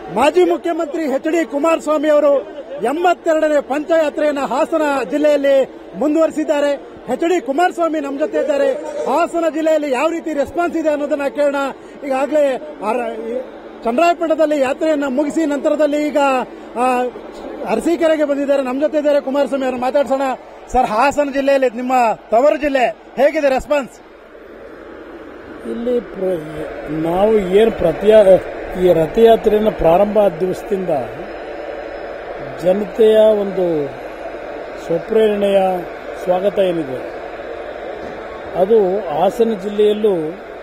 ಮಾಜಿ ಮುಖ್ಯಮಂತ್ರಿ H D Kumaraswamy ಅವರು ಎಂಬತ್ತೆರಡನೇ ಪಂಚಯಾತ್ರೆಯನ್ನ ಹಾಸನ ಜಿಲ್ಲೆಯಲ್ಲಿ ಮುಂದುವರಿಸಿದ್ದಾರೆ ಎಚ್ ಡಿ ಕುಮಾರಸ್ವಾಮಿ ನಮ್ಮ ಜೊತೆ ಇದ್ದಾರೆ ಹಾಸನ ಜಿಲ್ಲೆಯಲ್ಲಿ ಯಾವ ರೀತಿ ರೆಸ್ಪಾನ್ಸ್ ಇದೆ ಅನ್ನೋದನ್ನ ಕೇಳೋಣ ಈಗಾಗಲೇ ಅರ- ಈ ಚಂದ್ರಾಯಪಟ್ಟಣದಲ್ಲಿ ಯಾತ್ರೆಯನ್ನ ಮುಗಿಸಿ ನಂತರದಲ್ಲಿ ಈಗ ಆ, ಅರಸೀಕೆರೆಗೆ ಬಂದಿದ್ದಾರೆ ನಮ್ಮ ಜೊತೆ ಇದ್ದಾರೆ ಕುಮಾರಸ್ವಾಮಿ ಅವರು ಮಾತಾಡ್ಸೋಣ ಸರ್ ಹಾಸನ ಜಿಲ್ಲೆಯಲ್ಲಿ ನಿಮ್ಮ ತವರು ಜಿಲ್ಲೆ ಹೇಗಿದೆ ರೆಸ್ಪಾನ್ಸ್ ಇಲ್ಲಿ ಪ್ರ- ನಾವು ಏನು ಪ್ರತಿಯ ಈ ರಥಯಾತ್ರೆಯನ್ನು ಪ್ರಾರಂಭ ಆದ ದಿವಸದಿಂದ ಜನತೆಯ ಒಂದು ಸ್ವಪ್ರೇರಣೆಯ ಸ್ವಾಗತ ಏನಿದೆ ಅದು ಹಾಸನ ಜಿಲ್ಲೆಯಲ್ಲೂ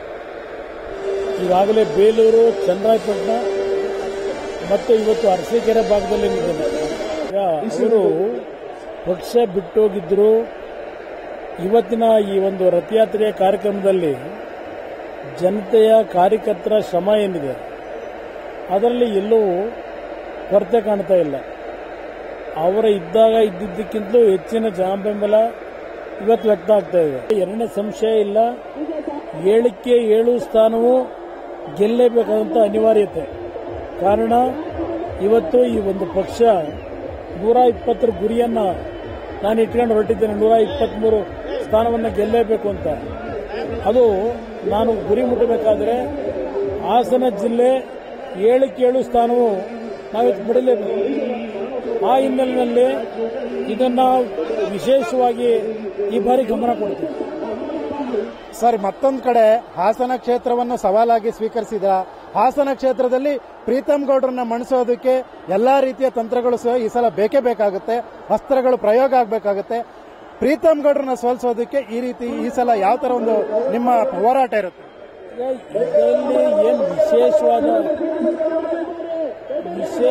ಈಗಾಗಲೇ ಬೇಲೂರು ಚನ್ನರಾಯಪಟ್ಟಣ ಮತ್ತು ಇವತ್ತು ಅರಸೀಕೆರೆ ಭಾಗದಲ್ಲಿ ನಿಂತಿದೆ ಈಗ ಅವರು ಪಕ್ಷ ಬಿಟ್ಟೋಗಿದ್ರು ಇವತ್ತಿನ ಈ ಒಂದು ರಥಯಾತ್ರೆಯ ಕಾರ್ಯಕ್ರಮದಲ್ಲಿ ಜನತೆಯ ಕಾರ್ಯಕರ್ತರ ಶ್ರಮ ಏನಿದೆ ಅದರಲ್ಲಿ ಎಲ್ಲೂ ಕೊರತೆ ಕಾಣ್ತಾ ಇಲ್ಲ ಅವರ ಇದ್ದಾಗ ಇದ್ದಿದ್ದಕ್ಕಿಂತಲೂ ಹೆಚ್ಚಿನ ಜನ ಬೆಂಬಲ ಇವತ್ತು ವ್ಯಕ್ತ ಆಗ್ತಾ ಇದೆ ಎರಡನೇ ಸಂಶಯ ಇಲ್ಲ ಏಳಕ್ಕೆ ಏಳು ಸ್ಥಾನವೂ ಗೆಲ್ಲೇಬೇಕಾದಂಥ ಅನಿವಾರ್ಯತೆ ಕಾರಣ ಇವತ್ತು ಈ ಒಂದು ಪಕ್ಷ ನೂರ ಇಪ್ಪತ್ತರ ಗುರಿಯನ್ನ ನಾನು ಇಟ್ಕೊಂಡು ಹೊರಟಿದ್ದೇನೆ ನೂರ ಇಪ್ಪತ್ಮೂರು ಸ್ಥಾನವನ್ನು ಗೆಲ್ಲೇಬೇಕು ಅಂತ ಅದು ನಾನು ಗುರಿ ಮುಟ್ಟಬೇಕಾದ್ರೆ ಹಾಸನ ಜಿಲ್ಲೆ ಏಳಕ್ಕೆ ಏಳು ಸ್ಥಾನವು ನಾವಿತ್ತು ಬಿಡಲೇಬೇಕು ಆ ಹಿನ್ನೆಲೆಯಲ್ಲಿ ಇದನ್ನ ವಿಶೇಷವಾಗಿ ಈ ಬಾರಿ ಗಮನ ಕೊಡ್ತೀವಿ ಸರ್ ಮತ್ತೊಂದು ಕಡೆ ಹಾಸನ ಕ್ಷೇತ್ರವನ್ನು ಸವಾಲಾಗಿ ಸ್ವೀಕರಿಸಿದ ಹಾಸನ ಕ್ಷೇತ್ರದಲ್ಲಿ ಪ್ರೀತಮ್ ಗೌಡ್ರನ್ನ ಮಣಿಸೋದಕ್ಕೆ ಎಲ್ಲಾ ರೀತಿಯ ತಂತ್ರಗಳು ಸಹ ಈ ಸಲ ಬೇಕೇ ಬೇಕಾಗುತ್ತೆ ಅಸ್ತ್ರಗಳು ಪ್ರಯೋಗ ಆಗಬೇಕಾಗುತ್ತೆ ಪ್ರೀತಮ್ ಗೌಡ್ರನ್ನ ಸೋಲಿಸೋದಕ್ಕೆ ಈ ರೀತಿ ಈ ಸಲ ಯಾವ ತರ ಒಂದು ನಿಮ್ಮ ಹೋರಾಟ ಇರುತ್ತೆ ಇದರಲ್ಲಿ ಏನು ವಿಶೇಷವಾದ ವಿಶೇ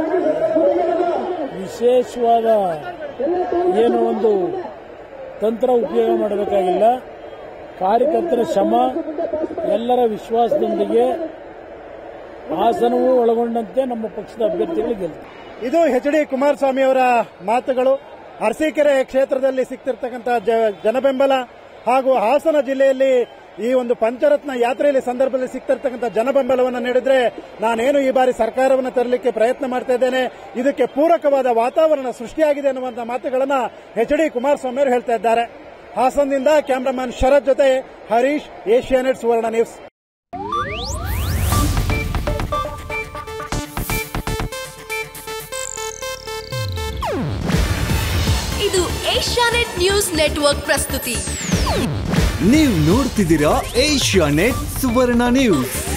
ವಿಶೇಷವಾದ ಏನು ಒಂದು ತಂತ್ರ ಉಪಯೋಗ ಮಾಡಬೇಕಾಗಿಲ್ಲ ಕಾರ್ಯಕರ್ತರ ಶ್ರಮ ಎಲ್ಲರ ವಿಶ್ವಾಸದೊಂದಿಗೆ ಹಾಸನವೂ ಒಳಗೊಂಡಂತೆ ನಮ್ಮ ಪಕ್ಷದ ಅಭ್ಯರ್ಥಿಗಳು ಗೆಲ್ತಾರೆ ಇದು ಎಚ್ ಡಿ ಕುಮಾರಸ್ವಾಮಿ ಅವರ ಮಾತುಗಳು ಅರಸೀಕೆರೆ ಕ್ಷೇತ್ರದಲ್ಲಿ ಸಿಗ್ತಿರ್ತಕ್ಕಂಥ ಜ- ಜನಬೆಂಬಲ ಹಾಗೂ ಹಾಸನ ಜಿಲ್ಲೆಯಲ್ಲಿ ಈ ಒಂದು ಪಂಚರತ್ನ ಯಾತ್ರೆಯಲ್ಲಿ ಸಂದರ್ಭದಲ್ಲಿ ಸಿಗ್ತಿರ್ತಕ್ಕಂಥ ಜನಬೆಂಬಲವನ್ನು ನೀಡಿದ್ರೆ ನಾನೇನು ಈ ಬಾರಿ ಸರ್ಕಾರವನ್ನು ತರಲಿಕ್ಕೆ ಪ್ರಯತ್ನ ಮಾಡ್ತಾ ಇದ್ದೇನೆ ಇದಕ್ಕೆ ಪೂರಕವಾದ ವಾತಾವರಣ ಸೃಷ್ಟಿಯಾಗಿದೆ ಅನ್ನುವಂಥ ಮಾತುಗಳನ್ನ ಎಚ್ ಡಿ ಕುಮಾರಸ್ವಾಮಿ ಅವರು ಹೇಳ್ತಾ ಇದ್ದಾರೆ ಹಾಸನದಿಂದ ಕ್ಯಾಮರಾಮನ್ ಶರತ್ ಜೊತೆ ಹರೀಶ್ ಏಷ್ಯಾನೆಟ್ ಸುವರ್ಣ ನ್ಯೂಸ್ ಇದು ಏಷ್ಯಾನೆಟ್ ನ್ಯೂಸ್ ನೆಟ್ವರ್ಕ್ ಪ್ರಸ್ತುತಿ ನೀವು ನೋಡ್ತಿದ್ದೀರಾ ಏಷ್ಯಾ ನೆಟ್ ಸುವರ್ಣ ನ್ಯೂಸ್